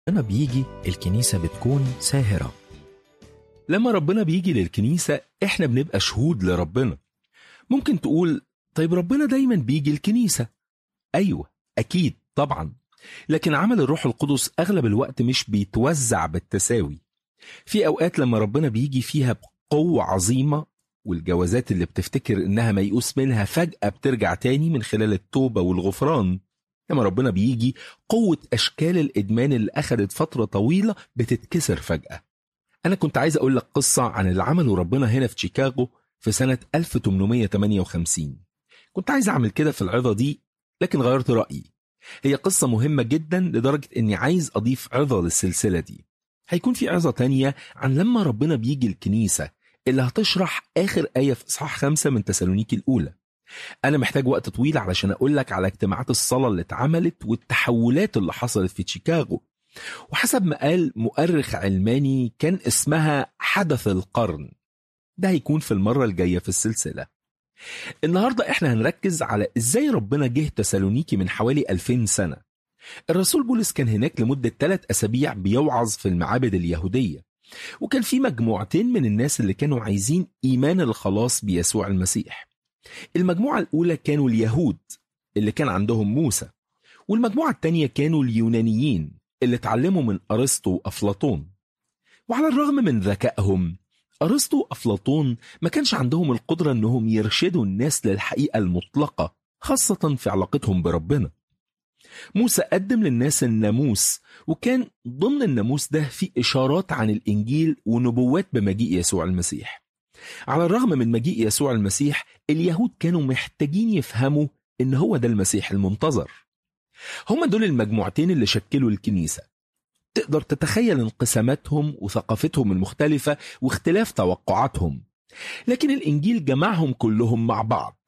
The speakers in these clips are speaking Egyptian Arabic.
لما بيجي الكنيسة بتكون ساهرة لما ربنا بيجي للكنيسة احنا بنبقى شهود لربنا ممكن تقول طيب ربنا دايما بيجي الكنيسة ايوه اكيد طبعا لكن عمل الروح القدس اغلب الوقت مش بيتوزع بالتساوي في اوقات لما ربنا بيجي فيها بقوة عظيمة والجوازات اللي بتفتكر انها ميؤوس منها فجأة بترجع تاني من خلال التوبة والغفران لما ربنا بيجي قوة أشكال الإدمان اللي أخدت فترة طويلة بتتكسر فجأة أنا كنت عايز أقول لك قصة عن اللي عمله ربنا هنا في شيكاغو في سنة 1858 كنت عايز أعمل كده في العظة دي لكن غيرت رأيي هي قصة مهمة جدا لدرجة إني عايز أضيف عظة للسلسلة دي هيكون في عظة تانية عن لما ربنا بيجي الكنيسة اللي هتشرح آخر آية في إصحاح خمسة من تسالونيكي الأولى أنا محتاج وقت طويل علشان أقول لك على اجتماعات الصلاة اللي اتعملت والتحولات اللي حصلت في شيكاغو وحسب ما قال مؤرخ علماني كان اسمها حدث القرن ده هيكون في المرة الجاية في السلسلة النهاردة احنا هنركز على ازاي ربنا جه تسالونيكي من حوالي 2000 سنة الرسول بولس كان هناك لمدة ثلاث أسابيع بيوعظ في المعابد اليهودية وكان في مجموعتين من الناس اللي كانوا عايزين إيمان الخلاص بيسوع المسيح المجموعة الأولى كانوا اليهود اللي كان عندهم موسى والمجموعة التانية كانوا اليونانيين اللي اتعلموا من أرسطو وأفلاطون وعلى الرغم من ذكائهم أرسطو وأفلاطون ما كانش عندهم القدرة أنهم يرشدوا الناس للحقيقة المطلقة خاصة في علاقتهم بربنا موسى قدم للناس الناموس وكان ضمن الناموس ده في إشارات عن الإنجيل ونبوات بمجيء يسوع المسيح على الرغم من مجيء يسوع المسيح اليهود كانوا محتاجين يفهموا ان هو ده المسيح المنتظر هما دول المجموعتين اللي شكلوا الكنيسة تقدر تتخيل انقساماتهم وثقافتهم المختلفة واختلاف توقعاتهم لكن الإنجيل جمعهم كلهم مع بعض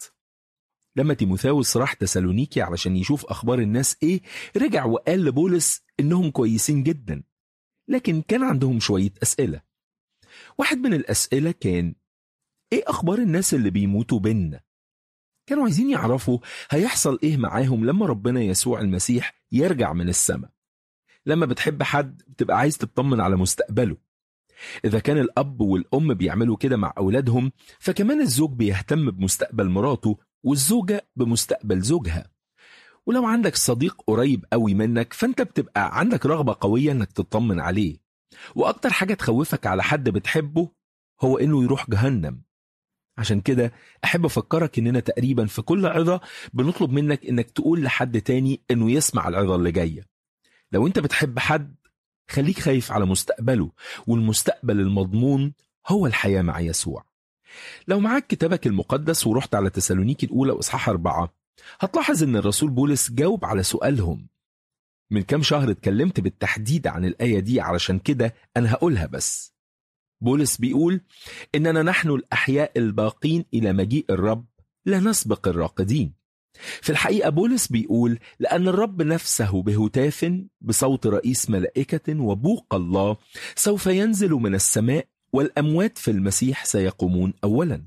لما تيموثاوس راح تسالونيكي علشان يشوف أخبار الناس إيه رجع وقال لبولس إنهم كويسين جدا لكن كان عندهم شوية أسئلة واحد من الأسئلة كان ايه اخبار الناس اللي بيموتوا بينا كانوا عايزين يعرفوا هيحصل ايه معاهم لما ربنا يسوع المسيح يرجع من السماء لما بتحب حد بتبقى عايز تطمن على مستقبله اذا كان الاب والام بيعملوا كده مع اولادهم فكمان الزوج بيهتم بمستقبل مراته والزوجه بمستقبل زوجها ولو عندك صديق قريب قوي منك فانت بتبقى عندك رغبه قويه انك تطمن عليه واكتر حاجه تخوفك على حد بتحبه هو انه يروح جهنم عشان كده أحب أفكرك إننا تقريبا في كل عظة بنطلب منك إنك تقول لحد تاني إنه يسمع العظة اللي جاية لو أنت بتحب حد خليك خايف على مستقبله والمستقبل المضمون هو الحياة مع يسوع لو معاك كتابك المقدس ورحت على تسالونيكي الأولى وإصحاح أربعة هتلاحظ إن الرسول بولس جاوب على سؤالهم من كام شهر اتكلمت بالتحديد عن الآية دي علشان كده أنا هقولها بس بولس بيقول إننا نحن الأحياء الباقين إلى مجيء الرب لا نسبق الراقدين في الحقيقة بولس بيقول لأن الرب نفسه بهتاف بصوت رئيس ملائكة وبوق الله سوف ينزل من السماء والأموات في المسيح سيقومون أولا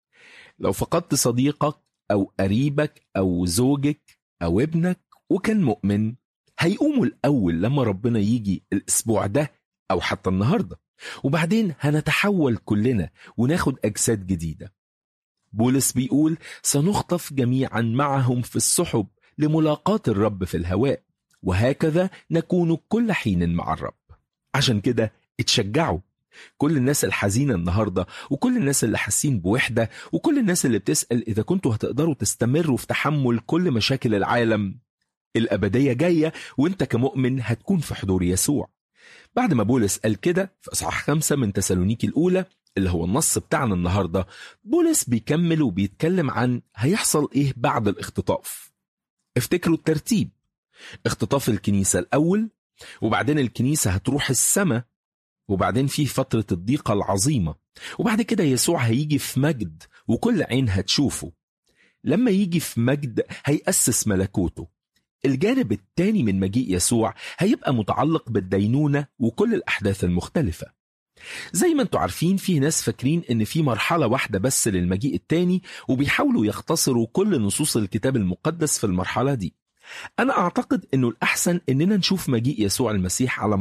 لو فقدت صديقك أو قريبك أو زوجك أو ابنك وكان مؤمن هيقوموا الأول لما ربنا يجي الأسبوع ده أو حتى النهارده وبعدين هنتحول كلنا وناخد أجساد جديدة بولس بيقول سنخطف جميعا معهم في السحب لملاقاة الرب في الهواء وهكذا نكون كل حين مع الرب عشان كده اتشجعوا كل الناس الحزينة النهاردة وكل الناس اللي حاسين بوحدة وكل الناس اللي بتسأل إذا كنتوا هتقدروا تستمروا في تحمل كل مشاكل العالم الأبدية جاية وانت كمؤمن هتكون في حضور يسوع بعد ما بولس قال كده في اصحاح خمسة من تسالونيكي الأولى اللي هو النص بتاعنا النهاردة بولس بيكمل وبيتكلم عن هيحصل إيه بعد الاختطاف افتكروا الترتيب اختطاف الكنيسة الأول وبعدين الكنيسة هتروح السماء وبعدين في فترة الضيقة العظيمة وبعد كده يسوع هيجي في مجد وكل عين هتشوفه لما يجي في مجد هيأسس ملكوته الجانب الثاني من مجيء يسوع هيبقى متعلق بالدينونة وكل الأحداث المختلفة زي ما انتوا عارفين في ناس فاكرين ان في مرحلة واحدة بس للمجيء الثاني وبيحاولوا يختصروا كل نصوص الكتاب المقدس في المرحلة دي أنا أعتقد أنه الأحسن أننا نشوف مجيء يسوع المسيح على